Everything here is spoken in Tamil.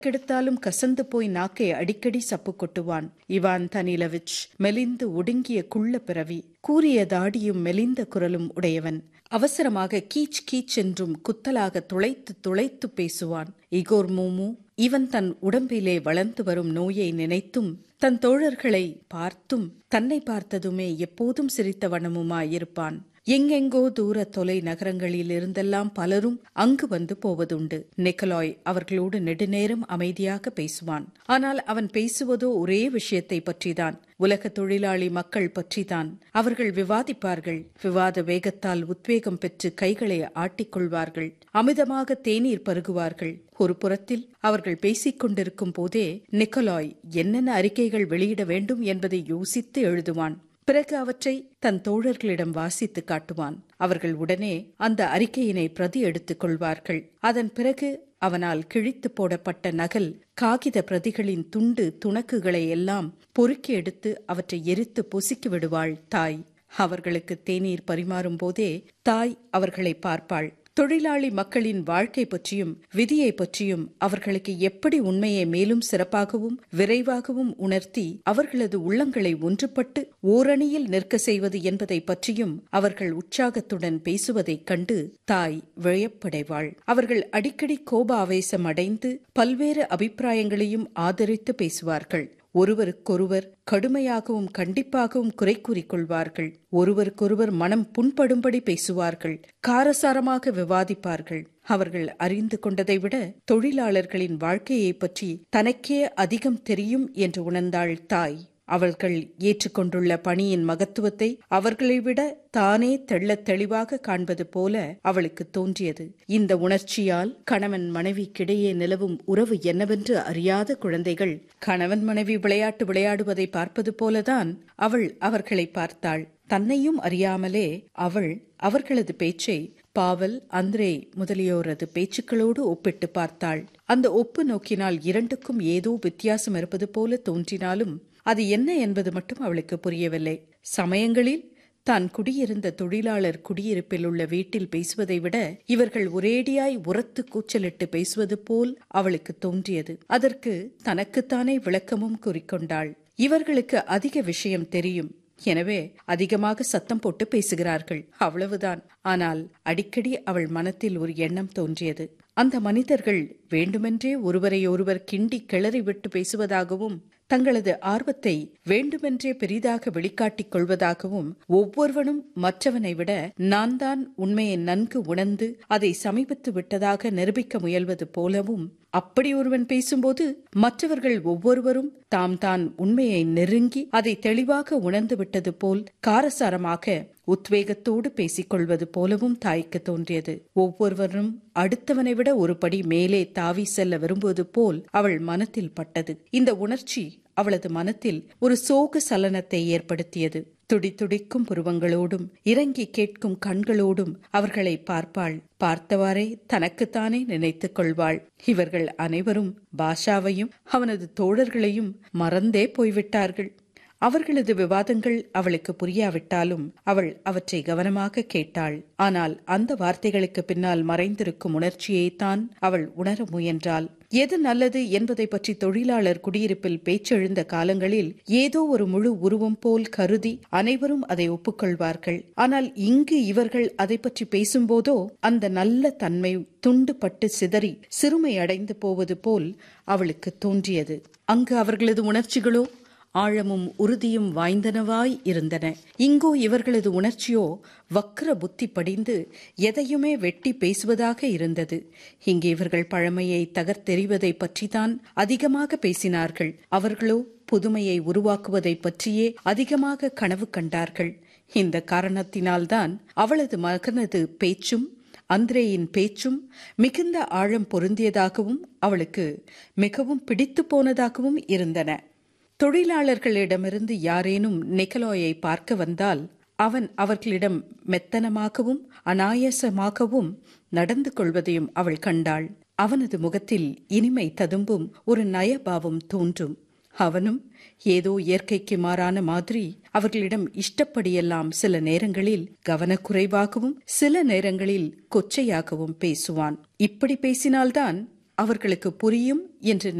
கெடுத்தாலும் கசந்து போய் நாக்கை அடிக்கடி சப்பு கொட்டுவான் இவான் தனிலவிச் மெலிந்து ஒடுங்கிய குள்ள பிறவி கூறிய தாடியும் மெலிந்த குரலும் உடையவன் அவசரமாக கீச் கீச் என்றும் குத்தலாக துளைத்து துளைத்து பேசுவான் இகோர் மூமு இவன் தன் உடம்பிலே வளர்ந்து வரும் நோயை நினைத்தும் தன் தோழர்களை பார்த்தும் தன்னை பார்த்ததுமே எப்போதும் சிரித்த வண்ணமுமாயிருப்பான் எங்கெங்கோ தூர தொலை நகரங்களில் இருந்தெல்லாம் பலரும் அங்கு வந்து போவதுண்டு நிக்கலாய் அவர்களோடு நெடுநேரம் அமைதியாக பேசுவான் ஆனால் அவன் பேசுவதோ ஒரே விஷயத்தை பற்றிதான் உலக தொழிலாளி மக்கள் பற்றிதான் அவர்கள் விவாதிப்பார்கள் விவாத வேகத்தால் உத்வேகம் பெற்று கைகளை ஆட்டிக்கொள்வார்கள் அமிதமாக தேநீர் பருகுவார்கள் ஒரு புறத்தில் அவர்கள் பேசிக் கொண்டிருக்கும் போதே நிக்கலாய் என்னென்ன அறிக்கைகள் வெளியிட வேண்டும் என்பதை யோசித்து எழுதுவான் பிறகு அவற்றை தன் தோழர்களிடம் வாசித்து காட்டுவான் அவர்கள் உடனே அந்த அறிக்கையினை பிரதி எடுத்துக் கொள்வார்கள் அதன் பிறகு அவனால் கிழித்து போடப்பட்ட நகல் காகித பிரதிகளின் துண்டு துணக்குகளை எல்லாம் பொறுக்கி எடுத்து அவற்றை எரித்து பொசுக்கி விடுவாள் தாய் அவர்களுக்கு தேநீர் பரிமாறும் போதே தாய் அவர்களை பார்ப்பாள் தொழிலாளி மக்களின் வாழ்க்கை பற்றியும் விதியை பற்றியும் அவர்களுக்கு எப்படி உண்மையை மேலும் சிறப்பாகவும் விரைவாகவும் உணர்த்தி அவர்களது உள்ளங்களை ஒன்றுபட்டு ஓரணியில் நிற்க செய்வது என்பதை பற்றியும் அவர்கள் உற்சாகத்துடன் பேசுவதைக் கண்டு தாய் விழப்படைவாள் அவர்கள் அடிக்கடி கோப ஆவேசம் அடைந்து பல்வேறு அபிப்பிராயங்களையும் ஆதரித்து பேசுவார்கள் ஒருவருக்கொருவர் கடுமையாகவும் கண்டிப்பாகவும் குறை கூறிக்கொள்வார்கள் ஒருவருக்கொருவர் மனம் புண்படும்படி பேசுவார்கள் காரசாரமாக விவாதிப்பார்கள் அவர்கள் அறிந்து கொண்டதை விட தொழிலாளர்களின் வாழ்க்கையை பற்றி தனக்கே அதிகம் தெரியும் என்று உணர்ந்தாள் தாய் அவர்கள் ஏற்றுக்கொண்டுள்ள பணியின் மகத்துவத்தை அவர்களை விட தானே தெள்ளத் தெளிவாக காண்பது போல அவளுக்கு தோன்றியது இந்த உணர்ச்சியால் கணவன் மனைவிக்கிடையே நிலவும் உறவு என்னவென்று அறியாத குழந்தைகள் கணவன் மனைவி விளையாட்டு விளையாடுவதை பார்ப்பது போலதான் அவள் அவர்களை பார்த்தாள் தன்னையும் அறியாமலே அவள் அவர்களது பேச்சை பாவல் அந்திரே முதலியோரது பேச்சுக்களோடு ஒப்பிட்டு பார்த்தாள் அந்த ஒப்பு நோக்கினால் இரண்டுக்கும் ஏதோ வித்தியாசம் இருப்பது போல தோன்றினாலும் அது என்ன என்பது மட்டும் அவளுக்கு புரியவில்லை சமயங்களில் தான் குடியிருந்த தொழிலாளர் குடியிருப்பில் உள்ள வீட்டில் பேசுவதை விட இவர்கள் ஒரேடியாய் உரத்து கூச்சலிட்டு பேசுவது போல் அவளுக்கு தோன்றியது அதற்கு தனக்குத்தானே விளக்கமும் கூறிக்கொண்டாள் இவர்களுக்கு அதிக விஷயம் தெரியும் எனவே அதிகமாக சத்தம் போட்டு பேசுகிறார்கள் அவ்வளவுதான் ஆனால் அடிக்கடி அவள் மனத்தில் ஒரு எண்ணம் தோன்றியது அந்த மனிதர்கள் வேண்டுமென்றே ஒருவரையொருவர் கிண்டி கிளறி விட்டு பேசுவதாகவும் தங்களது ஆர்வத்தை வேண்டுமென்றே பெரிதாக வெளிக்காட்டிக் கொள்வதாகவும் ஒவ்வொருவனும் மற்றவனை விட நான் தான் உண்மையை நன்கு உணர்ந்து அதை சமீபித்து விட்டதாக நிரூபிக்க முயல்வது போலவும் அப்படி ஒருவன் பேசும்போது மற்றவர்கள் ஒவ்வொருவரும் தாம் தான் உண்மையை நெருங்கி அதை தெளிவாக உணர்ந்து விட்டது போல் காரசாரமாக உத்வேகத்தோடு பேசிக்கொள்வது போலவும் தாய்க்கு தோன்றியது ஒவ்வொருவரும் அடுத்தவனை விட ஒரு படி மேலே தாவி செல்ல விரும்புவது போல் அவள் மனத்தில் பட்டது இந்த உணர்ச்சி அவளது மனத்தில் ஒரு சோக சலனத்தை ஏற்படுத்தியது துடி துடிக்கும் புருவங்களோடும் இறங்கி கேட்கும் கண்களோடும் அவர்களை பார்ப்பாள் பார்த்தவாறே தனக்குத்தானே நினைத்துக் கொள்வாள் இவர்கள் அனைவரும் பாஷாவையும் அவனது தோழர்களையும் மறந்தே போய்விட்டார்கள் அவர்களது விவாதங்கள் அவளுக்கு புரியாவிட்டாலும் அவள் அவற்றை கவனமாக கேட்டாள் ஆனால் அந்த வார்த்தைகளுக்கு பின்னால் மறைந்திருக்கும் உணர்ச்சியைத்தான் அவள் உணர முயன்றாள் எது நல்லது என்பதை பற்றி தொழிலாளர் குடியிருப்பில் பேச்செழுந்த காலங்களில் ஏதோ ஒரு முழு உருவம் போல் கருதி அனைவரும் அதை ஒப்புக்கொள்வார்கள் ஆனால் இங்கு இவர்கள் அதை பற்றி பேசும்போதோ அந்த நல்ல தன்மை துண்டுபட்டு சிதறி சிறுமை அடைந்து போவது போல் அவளுக்கு தோன்றியது அங்கு அவர்களது உணர்ச்சிகளோ ஆழமும் உறுதியும் வாய்ந்தனவாய் இருந்தன இங்கோ இவர்களது உணர்ச்சியோ வக்ர புத்தி படிந்து எதையுமே வெட்டி பேசுவதாக இருந்தது இங்கே இவர்கள் பழமையை தகர்த்தெறிவதை பற்றிதான் அதிகமாக பேசினார்கள் அவர்களோ புதுமையை உருவாக்குவதை பற்றியே அதிகமாக கனவு கண்டார்கள் இந்த காரணத்தினால்தான் அவளது மகனது பேச்சும் அந்திரேயின் பேச்சும் மிகுந்த ஆழம் பொருந்தியதாகவும் அவளுக்கு மிகவும் பிடித்து போனதாகவும் இருந்தன தொழிலாளர்களிடமிருந்து யாரேனும் நிக்கலோயை பார்க்க வந்தால் அவன் அவர்களிடம் மெத்தனமாகவும் அனாயசமாகவும் நடந்து கொள்வதையும் அவள் கண்டாள் அவனது முகத்தில் இனிமை ததும்பும் ஒரு நயபாவம் தோன்றும் அவனும் ஏதோ இயற்கைக்கு மாறான மாதிரி அவர்களிடம் இஷ்டப்படியெல்லாம் சில நேரங்களில் கவனக்குறைவாகவும் சில நேரங்களில் கொச்சையாகவும் பேசுவான் இப்படி பேசினால்தான் அவர்களுக்கு புரியும் என்று